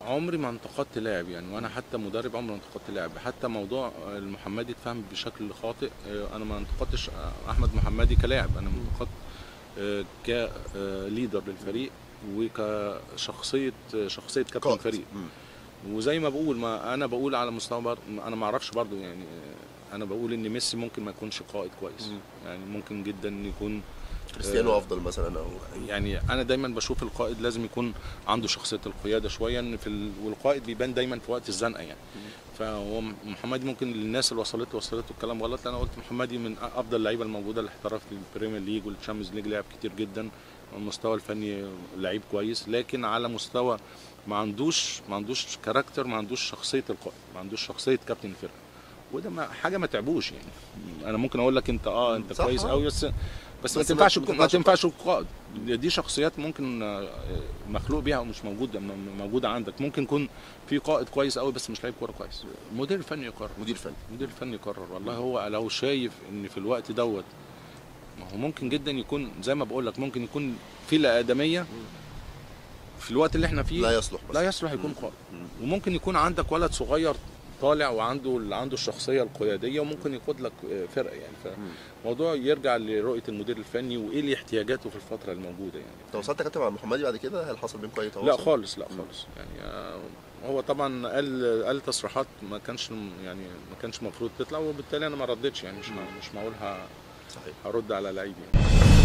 عمري ما انتقدت لاعب يعني وانا حتى مدرب عمري ما انتقدت لاعب حتى موضوع المحمدي اتفهم بشكل خاطئ آه، انا ما انتقدتش احمد محمدي كلاعب انا انتقدت آه، كليدر للفريق وكشخصيه شخصيه كابتن قائد. الفريق مم. وزي ما بقول ما انا بقول على مستوى بر... انا ما اعرفش برضو يعني آه، انا بقول ان ميسي ممكن ما يكونش قائد كويس مم. يعني ممكن جدا يكون كريستيانو آه، افضل مثلا او يعني انا دايما بشوف القائد لازم يكون عنده شخصيه القياده شويه ان في ال... والقائد بيبان دايما في وقت الزنقه يعني فهو محمدي ممكن للناس اللي وصلت وصلته الكلام غلط انا قلت محمدي من افضل اللعيبه الموجوده اللي احترف في البريمير ليج والتشامبيونز ليج لعب كتير جدا المستوى الفني لعيب كويس لكن على مستوى ما عندوش ما عندوش كاركتر ما عندوش شخصيه القائد ما عندوش شخصيه كابتن الفرقه وده ما حاجه ما تعبوش يعني انا ممكن اقول لك انت اه انت صح، كويس آه. قوي بس بس ما بس ما- تنفعش ما تكون- ما تنفعش تنفعش قائد دي شخصيات ممكن آه، مخلوق بيها ومش موجوده م- موجوده عندك ممكن يكون في قائد كويس قوي بس مش لعيب كوره كويس مدير فني يقرر مدير فني المدير الفني يقرر والله هو لو شايف ان في الوقت دوت ما هو ممكن جدا يكون زي ما بقول لك ممكن يكون في لا ادميه في الوقت اللي احنا فيه لا يصلح بس لا يصلح يكون مم. قائد مم. وممكن يكون عندك ولد صغير طالع وعنده اللي عنده الشخصيه القياديه وممكن يقود لك فرقه يعني فموضوع يرجع لرؤيه المدير الفني وايه اللي احتياجاته في الفتره الموجوده يعني تواصلت يا كابتن مع محمدي بعد كده هل حصل بينكم اي تواصل؟ لا خالص لا خالص يعني آه، هو طبعا قال قال تصريحات ما كانش يعني ما كانش المفروض تطلع وبالتالي انا ما ردتش يعني مش مش معقول ه- صحيح هرد على لعيب يعني